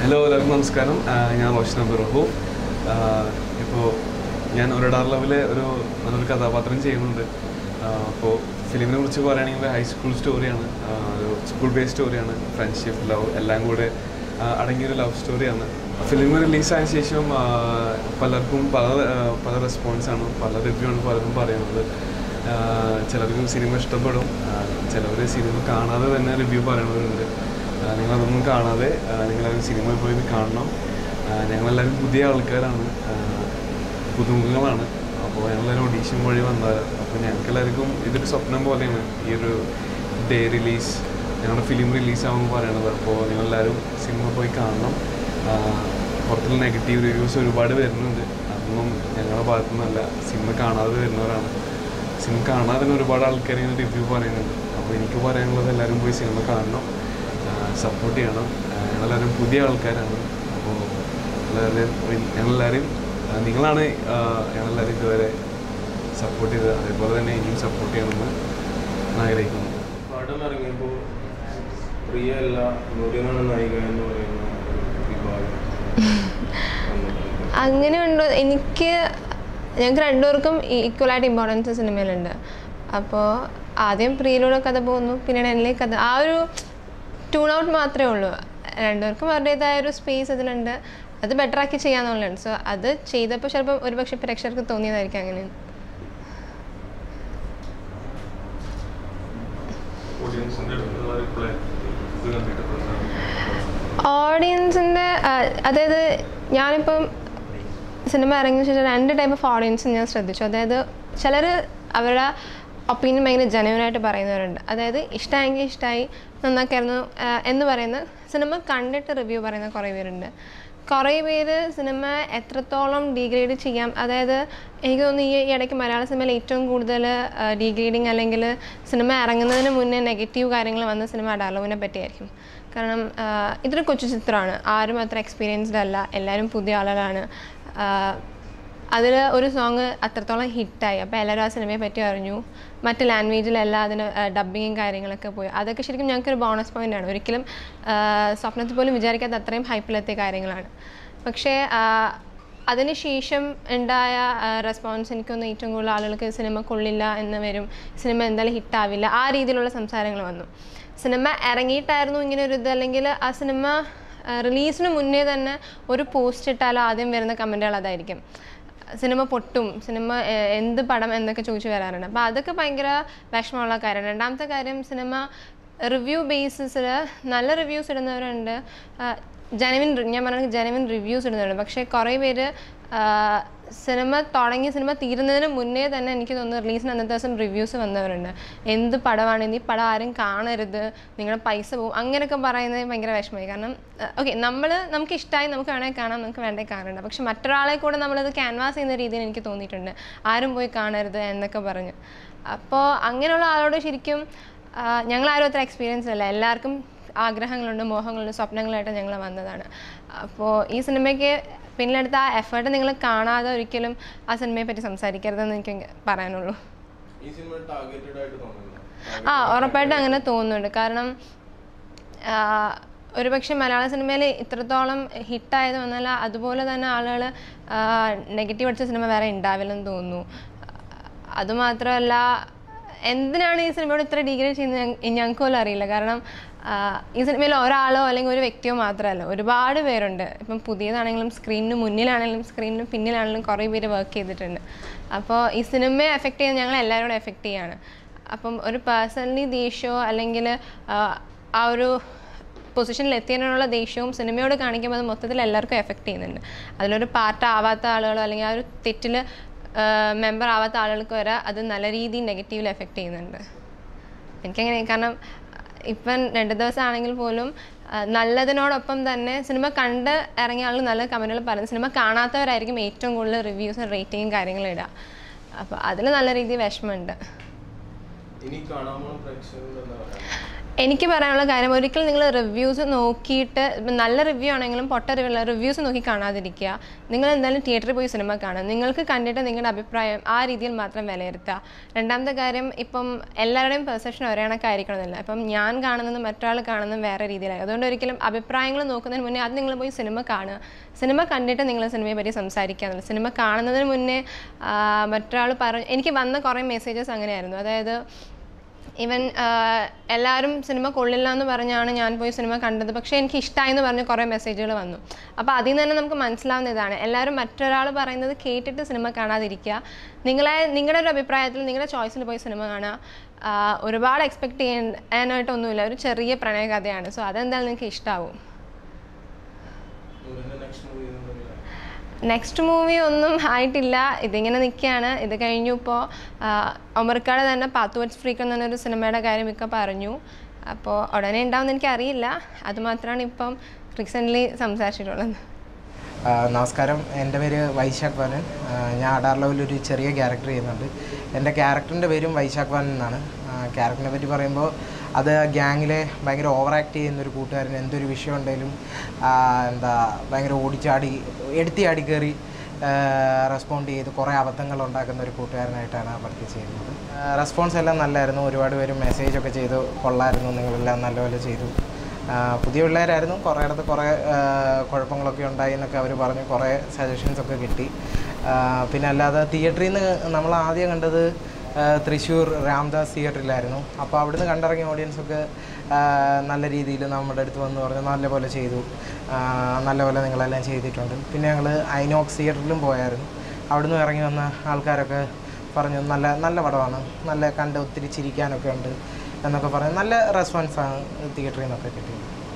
Hello എല്ലാവർക്കും നമസ്കാരം ആ, ഞാൻ റോഷൻ അബ്ദുറഹു ഇപ്പോൾ ഞാൻ ഒരടാർ ലെവലിലെ ഒരു നല്ലൊരു കഥാപാത്രം ചെയ്യുന്നുണ്ട് അപ്പോൾ ഫിലിമിനെ കുറിച്ച് പറയുകയാണെങ്കിൽ ഹൈസ്കൂൾ സ്റ്റോറിയാണ് ആ, ഒരു സ്കൂൾ ബേസ്ഡ് സ്റ്റോറിയാണ് ഫ്രണ്ട്ഷിപ്പ് ലവ് എല്ലാം കൂടെ ആ, അടങ്ങിയൊരു ലവ് സ്റ്റോറിയാണ് ഫിലിം റിലീസായ ശേഷം ആ, പലർക്കും പല ആ, പല റെസ്പോൺസാണ് പല റിവ്യൂ ആണ് പലരും പറയുന്നത് ആ, ചിലർക്കും സിനിമ ഇഷ്ടപ്പെടും ചിലവർ സിനിമ കാണാതെ തന്നെ റിവ്യൂ പറയുന്നവരുണ്ട് ആ, നിങ്ങളതൊന്നും കാണാതെ ആ, നിങ്ങളത് സിനിമയിൽ പോയി ഇത് കാണണം ആ, ഞങ്ങളെല്ലാവരും പുതിയ ആൾക്കാരാണ് ആ, പുതുമുഖങ്ങളാണ് അപ്പോൾ ഞങ്ങളെല്ലാവരും ഓഡീഷൻ വഴി വന്നവരാണ് അപ്പോൾ ഞങ്ങൾക്കെല്ലാവർക്കും ഇതൊരു സ്വപ്നം പോലെയാണ് ഈ ഒരു ഡേ റിലീസ് ഞങ്ങളുടെ ഫിലിം റിലീസാകുമ്പോൾ പറയണത് അപ്പോൾ നിങ്ങളെല്ലാവരും സിനിമ പോയി കാണണം ആ, പുറത്തുള്ള നെഗറ്റീവ് റിവ്യൂസ് ഒരുപാട് വരുന്നുണ്ട് അതൊന്നും ഞങ്ങളുടെ ഭാഗത്തു നിന്നല്ല സിനിമ കാണാതെ വരുന്നവരാണ് സിനിമ കാണാതെ തന്നെ ഒരുപാട് ആൾക്കാർ ഇങ്ങനെ റിവ്യൂ പറയുന്നുണ്ട് അപ്പോൾ എനിക്ക് പറയാനുള്ളത് എല്ലാവരും പോയി സിനിമ കാണണം സപ്പോർട്ട് ചെയ്യണം ആ, ഞങ്ങളെല്ലാവരും പുതിയ ആൾക്കാരാണ് അപ്പോൾ എല്ലാവരും ഞങ്ങളെല്ലാവരും ആ, നിങ്ങളാണ് ആ, ഞങ്ങളെല്ലാവരും ഇതുവരെ സപ്പോർട്ട് ചെയ്തത് അതേപോലെ തന്നെ ഇനിയും സപ്പോർട്ട് ചെയ്യണമെന്ന് ഞാൻ ആഗ്രഹിക്കുന്നു പടം ഇറങ്ങിയപ്പോൾ പ്രിയ അല്ല നൂറിനാണ് നായിക എന്ന് പറയുന്ന ഒരു വിഭാഗം വന്നിട്ടുണ്ട്. അങ്ങനെ ഉണ്ടോ എനിക്ക് ഞങ്ങൾക്ക് രണ്ടുപേർക്കും ഈക്വലായിട്ട് ഇമ്പോർട്ടൻസ് സിനിമയിലുണ്ട് അപ്പോൾ ആദ്യം പ്രിയയിലൂടെ കഥ പോകുന്നു പിന്നീട് എന്നിലേക്ക് കഥ ആ ഒരു ട്യൂൺ ഔട്ട് മാത്രമേ ഉള്ളൂ രണ്ടുപേർക്കും അവരുടേതായ ഒരു സ്പേസ് അതിലുണ്ട് അത് ബെറ്റർ ആക്കി ചെയ്യാന്നുള്ളതാണ് സോ അത് ചെയ്തപ്പോൾ ചിലപ്പോൾ ഒരുപക്ഷെ പ്രേക്ഷകർക്ക് തോന്നിയതായിരിക്കും അങ്ങനെ ഓഡിയൻസിൻ്റെ അടുത്തുള്ള റിപ്ലൈ ഇത് കണ്ടിട്ട് പ്രധാനം ഓഡിയൻസിൻ്റെ അതായത് ഞാനിപ്പം സിനിമ ഇറങ്ങിയ ശേഷം രണ്ട് ടൈപ്പ് ഓഫ് ഓഡിയൻസ് ഞാൻ ശ്രദ്ധിച്ചു അതായത് ചിലർ അവരുടെ ഒപ്പീനിയൻ ഭയങ്കര ജനുവനായിട്ട് പറയുന്നവരുണ്ട് അതായത് ഇഷ്ടമായെങ്കിൽ ഇഷ്ടമായി നന്നാക്കായിരുന്നു ആ, എന്ന് പറയുന്ന സിനിമ കണ്ടിട്ട് റിവ്യൂ പറയുന്ന കുറേ പേരുണ്ട് കുറേ പേര് സിനിമ എത്രത്തോളം ഡീഗ്രേഡ് ചെയ്യാം അതായത് എനിക്ക് തോന്നുന്നു ഈ ഈ ഇടയ്ക്ക് മലയാള സിനിമയിൽ ഏറ്റവും കൂടുതൽ ഡീഗ്രേഡിങ് അല്ലെങ്കിൽ സിനിമ ഇറങ്ങുന്നതിന് മുന്നേ നെഗറ്റീവ് കാര്യങ്ങൾ വന്ന സിനിമ ഡയലോഗിനെ പറ്റിയായിരിക്കും കാരണം ആ, ഇതൊരു കൊച്ചു ചിത്രമാണ് ആരും അത്ര എക്സ്പീരിയൻസ്ഡ് അല്ല എല്ലാവരും പുതിയ ആളുകളാണ് അതിൽ ഒരു സോങ് അത്രത്തോളം ഹിറ്റായി അപ്പോൾ എല്ലാവരും ആ സിനിമയെ പറ്റി അറിഞ്ഞു മറ്റ് ലാംഗ്വേജിലെല്ലാം അതിന് ഡബ്ബിങ്ങും കാര്യങ്ങളൊക്കെ പോയി അതൊക്കെ ശരിക്കും ഞങ്ങൾക്കൊരു ബോണസ് പോയിന്റ് ആണ് ഒരിക്കലും ആ, സ്വപ്നത്തിൽ പോലും വിചാരിക്കാത്ത അത്രയും ഹൈപ്പിലെത്തിയ കാര്യങ്ങളാണ് പക്ഷേ ആ, അതിനുശേഷം ഉണ്ടായ റെസ്പോൺസ് എനിക്കൊന്ന് ഏറ്റവും കൂടുതൽ ആളുകൾക്ക് സിനിമ കൊള്ളില്ല എന്ന് വരും സിനിമ എന്തായാലും ഹിറ്റാവില്ല ആ രീതിയിലുള്ള സംസാരങ്ങൾ വന്നു സിനിമ ഇറങ്ങിയിട്ടായിരുന്നു ഇങ്ങനെ ഒരു ഇത് അല്ലെങ്കിൽ ആ സിനിമ റിലീസിന് മുന്നേ തന്നെ ഒരു പോസ്റ്റ് ഇട്ടാലോ ആദ്യം വരുന്ന കമൻറ്റുകൾ അതായിരിക്കും സിനിമ പൊട്ടും സിനിമ എ- എന്ത് പടം എന്നൊക്കെ ചോദിച്ചു വരാറുണ്ട് അപ്പോൾ അതൊക്കെ ഭയങ്കര വിഷമമുള്ള കാര്യമാണ് രണ്ടാമത്തെ കാര്യം സിനിമ റിവ്യൂ ബേസിസിൽ നല്ല റിവ്യൂസ് ഇടുന്നവരുണ്ട് ജനുവിൻ ഞാൻ പറഞ്ഞ ജനുവിൻ റിവ്യൂസ് ഇടുന്നവരുണ്ട് പക്ഷേ കുറേ പേര് ആ, സിനിമ തുടങ്ങി സിനിമ തീരുന്നതിന് മുന്നേ തന്നെ എനിക്ക് തോന്നുന്നു റിലീസിന് അന്നത്തെ ദിവസം റിവ്യൂസ് വന്നവരുണ്ട് എന്ത് പടമാണ് ഈ പടം ആരും കാണരുത് നിങ്ങളുടെ പൈസ പോകും അങ്ങനെയൊക്കെ പറയുന്നത് ഭയങ്കര വിഷമമായി കാരണം ഓക്കെ നമ്മൾ നമുക്ക് ഇഷ്ടമായി നമുക്ക് വേണമെങ്കിൽ കാണാം നമുക്ക് വേണ്ടേ കാണണ്ട പക്ഷെ മറ്റൊരാളെ കൂടെ നമ്മളത് ക്യാൻവാസ് ചെയ്യുന്ന രീതിയിൽ എനിക്ക് തോന്നിയിട്ടുണ്ട് ആരും പോയി കാണരുത് എന്നൊക്കെ പറഞ്ഞ് അപ്പോൾ അങ്ങനെയുള്ള ആളോട് ശരിക്കും ആ, ഞങ്ങളാരും അത്ര എക്സ്പീരിയൻസ് അല്ല എല്ലാവർക്കും ആഗ്രഹങ്ങളുണ്ട് മോഹങ്ങളുണ്ട് സ്വപ്നങ്ങളായിട്ട് ഞങ്ങൾ വന്നതാണ് അപ്പോൾ ഈ സിനിമയ്ക്ക് പിന്നിലെടുത്ത ആ എഫേർട്ട് നിങ്ങൾ കാണാതെ ഒരിക്കലും ആ സിനിമയെ പറ്റി സംസാരിക്കരുതെന്ന് എനിക്ക് പറയാനുള്ളൂ ഈ സിനിമ ടാർഗറ്റഡ് ആയിട്ട് തോന്നുന്നു ആ ഉറപ്പായിട്ടും അങ്ങനെ തോന്നുന്നുണ്ട് കാരണം ആ, ഒരുപക്ഷെ മലയാള സിനിമയിൽ ഇത്രത്തോളം ഹിറ്റായത് വന്നാൽ അതുപോലെ തന്നെ ആളുകൾ നെഗറ്റീവ് അടിച്ച സിനിമ വേറെ ഉണ്ടാവില്ലെന്ന് തോന്നുന്നു അതുമാത്രമല്ല എന്തിനാണ് ഈ സിനിമയോട് ഇത്ര ഡിഗ്രേഡ് ചെയ്യുന്നത് ഞങ്ങ- ഞങ്ങൾക്ക് പോലും അറിയില്ല കാരണം ആ, ഈ സിനിമയിൽ ഒരാളോ അല്ലെങ്കിൽ ഒരു വ്യക്തിയോ മാത്രമല്ല ഒരുപാട് പേരുണ്ട് ഇപ്പം പുതിയതാണെങ്കിലും സ്ക്രീനിന് മുന്നിലാണെങ്കിലും സ്ക്രീനിന് പിന്നിലാണെങ്കിലും കുറേ പേര് വർക്ക് ചെയ്തിട്ടുണ്ട് അപ്പോൾ ഈ സിനിമയെ എഫക്റ്റ് ചെയ്യുന്നത് ഞങ്ങൾ എല്ലാവരോടും എഫക്റ്റ് ചെയ്യാണ് അപ്പം ഒരു പേഴ്സണലി ദേഷ്യമോ അല്ലെങ്കിൽ ആ ഒരു പൊസിഷനിൽ എത്തിയതിനുള്ള ദേഷ്യവും സിനിമയോട് കാണിക്കുമ്പോൾ അത് മൊത്തത്തിൽ എല്ലാവർക്കും എഫക്റ്റ് ചെയ്യുന്നുണ്ട് അതിലൊരു പാർട്ട് ആവാത്ത ആളുകളോ അല്ലെങ്കിൽ ആ ഒരു തെറ്റിൽ മെമ്പർ ആവാത്ത ആളുകൾക്ക് വരെ അത് നല്ല രീതിയിൽ നെഗറ്റീവിൽ എഫക്റ്റ് ചെയ്യുന്നുണ്ട് എനിക്കങ്ങനെ കാരണം ഇപ്പം രണ്ട് ദിവസം ആണെങ്കിൽ പോലും ആ, നല്ലതിനോടൊപ്പം തന്നെ സിനിമ കണ്ട് ഇറങ്ങിയ ആൾ നല്ല കമൻറ്റുകൾ പറയുന്നത് സിനിമ കാണാത്തവരായിരിക്കും ഏറ്റവും കൂടുതൽ റിവ്യൂസും റേറ്റിങ്ങും കാര്യങ്ങളും ഇടുക അപ്പോൾ അതിൽ നല്ല രീതിയിൽ വിഷമമുണ്ട് ഇനി കാണാൻ പോണ പ്രേക്ഷകരോട് എന്താ പറയാ എനിക്ക് പറയാനുള്ള കാര്യം ഒരിക്കലും നിങ്ങൾ റിവ്യൂസ് നോക്കിയിട്ട് ഇപ്പം നല്ല റിവ്യൂ ആണെങ്കിലും പൊട്ട റിവ്യൂ റിവ്യൂസ് നോക്കി കാണാതിരിക്കുക നിങ്ങൾ എന്തായാലും തിയേറ്ററിൽ പോയി സിനിമ കാണുക നിങ്ങൾക്ക് കണ്ടിട്ട് നിങ്ങളുടെ അഭിപ്രായം ആ രീതിയിൽ മാത്രം വിലയിരുത്തുക രണ്ടാമത്തെ കാര്യം ഇപ്പം എല്ലാവരുടെയും പെർസെപ്ഷൻ ഒരേ കണക്കായിരിക്കണമെന്നില്ല ഇപ്പം ഞാൻ കാണുന്നത് മറ്റൊരാൾ കാണുന്നത് വേറെ രീതിയിലായി അതുകൊണ്ട് ഒരിക്കലും അഭിപ്രായങ്ങൾ നോക്കുന്നതിന് മുന്നേ അത് നിങ്ങൾ പോയി സിനിമ കാണുക സിനിമ കണ്ടിട്ട് നിങ്ങൾ സിനിമയെ പറ്റി സംസാരിക്കുക എന്നുള്ളത് സിനിമ കാണുന്നതിന് മുന്നേ ആ, മറ്റൊരാൾ പറഞ്ഞു എനിക്ക് വന്ന കുറേ മെസ്സേജസ് അങ്ങനെയായിരുന്നു അതായത് ഈവൻ എല്ലാവരും സിനിമ കൊള്ളില്ല എന്ന് പറഞ്ഞാണ് ഞാൻ പോയി സിനിമ കണ്ടത് പക്ഷേ എനിക്ക് ഇഷ്ടമായി എന്ന് പറഞ്ഞ് കുറേ മെസ്സേജുകൾ വന്നു അപ്പോൾ അതിൽ നിന്ന് തന്നെ നമുക്ക് മനസ്സിലാവുന്ന ഇതാണ് എല്ലാവരും മറ്റൊരാൾ പറയുന്നത് കേട്ടിട്ട് സിനിമ കാണാതിരിക്കുക നിങ്ങളെ നിങ്ങളുടെ ഒരു അഭിപ്രായത്തിൽ നിങ്ങളുടെ ചോയ്സിൽ പോയി സിനിമ കാണുക ആ, ഒരുപാട് എക്സ്പെക്ട് ചെയ്യാനായിട്ടൊന്നുമില്ല ഒരു ചെറിയ പ്രണയകഥയാണ് സോ അതെന്തായാലും നിങ്ങൾക്ക് ഇഷ്ടമാവും നൂറിന്റെ നെക്സ്റ്റ് മൂവി എന്തെങ്കിലും നെക്സ്റ്റ് മൂവി ഒന്നും ആയിട്ടില്ല ഇതിങ്ങനെ നിൽക്കുകയാണ് ഇത് കഴിഞ്ഞു ഇപ്പോൾ ഒമർക്കാട് തന്നെ പാത്തുവച്ച് ഫ്രീക്ക് എന്ന് പറഞ്ഞൊരു സിനിമയുടെ കാര്യം ഇക്ക പറഞ്ഞു അപ്പോൾ ഉടനെ ഉണ്ടാവുമെന്ന് എനിക്കറിയില്ല അതുമാത്രമാണ് ഇപ്പം റീസെൻ്റ്ലി സംസാരിച്ചിട്ടുള്ളത് ആ, നമസ്കാരം എൻ്റെ പേര് വൈശാഖ് വാനൻ ആ, ഞാൻ അഡാർ ലെവലിൽ ഒരു ചെറിയ ക്യാരക്ടർ ചെയ്യുന്നുണ്ട് എൻ്റെ ക്യാരക്ടറിൻ്റെ പേരും വൈശാഖ് വാനൻ എന്നാണ് ക്യാരക്ടറിനെ പറ്റി പറയുമ്പോൾ അത് ഗ്യാങ്ങിലെ ഭയങ്കര ഓവർ ആക്ട് ചെയ്യുന്ന ഒരു കൂട്ടുകാരൻ എന്തൊരു വിഷയം ഉണ്ടെങ്കിലും ആ, എന്താ ഭയങ്കര ഓടിച്ചാടി എടുത്തിയാടി കയറി റെസ്പോണ്ട് ചെയ്ത് കുറേ അബദ്ധങ്ങൾ ഉണ്ടാക്കുന്ന ഒരു കൂട്ടുകാരനായിട്ടാണ് ആ പടത്തിൽ ചെയ്യുന്നത് റെസ്പോൺസ് എല്ലാം നല്ലായിരുന്നു ഒരുപാട് പേര് മെസ്സേജൊക്കെ ചെയ്തു കൊള്ളായിരുന്നു നിങ്ങളെല്ലാം നല്ലപോലെ ചെയ്തു ആ, പുതിയ പിള്ളേരായിരുന്നു കുറേ ഇടത്ത് കുറേ ആ, കുഴപ്പങ്ങളൊക്കെ ഉണ്ടായി എന്നൊക്കെ അവർ പറഞ്ഞു കുറേ സജഷൻസ് ഒക്കെ കിട്ടി ആ, പിന്നെ അല്ലാതെ തിയേറ്ററിൽ നിന്ന് നമ്മൾ ആദ്യം കണ്ടത് ആ, തൃശ്ശൂർ രാംദാസ് തിയേറ്ററിലായിരുന്നു അപ്പോൾ അവിടുന്ന് കണ്ടിറങ്ങിയ ഓഡിയൻസൊക്കെ ആ, നല്ല രീതിയിൽ നമ്മുടെ അടുത്ത് വന്ന് പറഞ്ഞു നല്ലപോലെ ചെയ്തു ആ, നല്ലപോലെ നിങ്ങളെല്ലാം ചെയ്തിട്ടുണ്ട് പിന്നെ ഞങ്ങൾ ഐനോക്സ് തിയേറ്ററിലും പോയായിരുന്നു അവിടുന്ന് ഇറങ്ങി വന്ന ആൾക്കാരൊക്കെ പറഞ്ഞു നല്ല നല്ല പടമാണ് നല്ല കണ്ട് ഒത്തിരി ചിരിക്കാനൊക്കെ ഉണ്ട് എന്നൊക്കെ പറഞ്ഞ് നല്ല റെസ്പോൺസാണ് തിയേറ്ററിൽ നിന്നൊക്കെ കിട്ടിയത്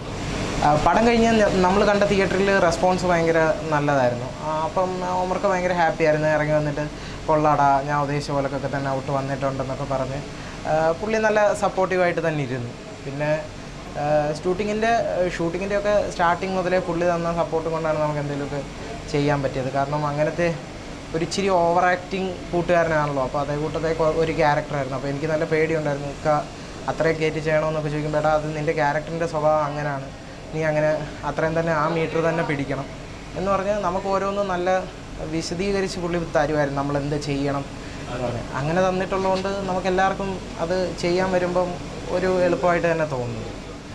ആ, പടം കഴിഞ്ഞ് നമ്മൾ കണ്ട തിയേറ്ററിൽ റെസ്പോൺസ് ഭയങ്കര നല്ലതായിരുന്നു ആ, അപ്പം ഓമർക്ക് ഭയങ്കര ഹാപ്പി ആയിരുന്നു ഇറങ്ങി വന്നിട്ട് കൊള്ളാടാ ഞാൻ ഉദ്ദേശിച്ച പോലൊക്കെ തന്നെ ഔട്ട് വന്നിട്ടുണ്ടെന്നൊക്കെ പറഞ്ഞ് ആ, പുള്ളി നല്ല സപ്പോർട്ടീവായിട്ട് തന്നെ ഇരുന്നു പിന്നെ ഷൂട്ടിങ്ങിൻ്റെ ഷൂട്ടിങ്ങിൻ്റെ ഒക്കെ സ്റ്റാർട്ടിങ് മുതലേ പുള്ളി തന്ന സപ്പോർട്ട് കൊണ്ടാണ് നമുക്ക് എന്തെങ്കിലുമൊക്കെ ചെയ്യാൻ പറ്റിയത് കാരണം അങ്ങനത്തെ ഒരു ഇച്ചിരി ഓവർ ആക്ടിങ് കൂട്ടുകാരനാണല്ലോ അപ്പോൾ അതേ കൂട്ടത്തെ കൊ- ഒരു ക്യാരക്ടറായിരുന്നു അപ്പോൾ എനിക്ക് നല്ല പേടിയുണ്ടായിരുന്നു ഇക്ക അത്രയും കയറ്റി ചെയ്യണമെന്നൊക്കെ ചോദിക്കുമ്പോൾ എടാ അത് നിൻ്റെ ക്യാരക്ടറിൻ്റെ സ്വഭാവം അങ്ങനെയാണ് നീ അങ്ങനെ അത്രയും തന്നെ ആ മീറ്റർ തന്നെ പിടിക്കണം എന്ന് പറഞ്ഞാൽ നമുക്ക് ഓരോന്നും നല്ല വിശദീകരിച്ച് പുള്ളി തരുമായിരുന്നു നമ്മൾ എന്ത് ചെയ്യണം എന്ന് പറഞ്ഞ് അങ്ങനെ തന്നിട്ടുള്ളതുകൊണ്ട് നമുക്ക് എല്ലാവർക്കും അത് ചെയ്യാൻ വരുമ്പം ഒരു എളുപ്പമായിട്ട് തന്നെ തോന്നുന്നു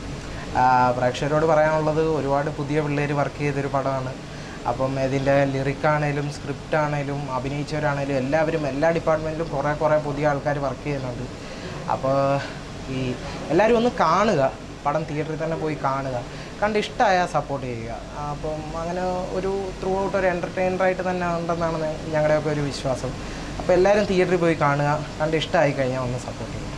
ആ, പ്രേക്ഷകരോട് പറയാനുള്ളത് ഒരുപാട് പുതിയ പിള്ളേർ വർക്ക് ചെയ്തൊരു പടമാണ് അപ്പം ഇതിൻ്റെ ലിറിക്കാണേലും സ്ക്രിപ്റ്റ് ആണേലും അഭിനയിച്ചവരാണേലും എല്ലാവരും എല്ലാ ഡിപ്പാർട്ട്മെൻറ്റിലും കുറേ കുറേ പുതിയ ആൾക്കാർ വർക്ക് ചെയ്യുന്നുണ്ട് അപ്പോൾ ഈ എല്ലാവരും ഒന്ന് കാണുക പടം തിയേറ്ററിൽ തന്നെ പോയി കാണുക കണ്ട് ഇഷ്ടമായാൽ സപ്പോർട്ട് ചെയ്യുക അപ്പം അങ്ങനെ ഒരു ത്രൂ ഔട്ട് ഒരു എൻ്റർടൈനറായിട്ട് തന്നെ ഉണ്ടെന്നാണ് ഞങ്ങളുടെയൊക്കെ ഒരു വിശ്വാസം അപ്പോൾ എല്ലാവരും തിയേറ്ററിൽ പോയി കാണുക കണ്ട് ഇഷ്ടമായി കഴിഞ്ഞാൽ ഒന്ന് സപ്പോർട്ട് ചെയ്യുക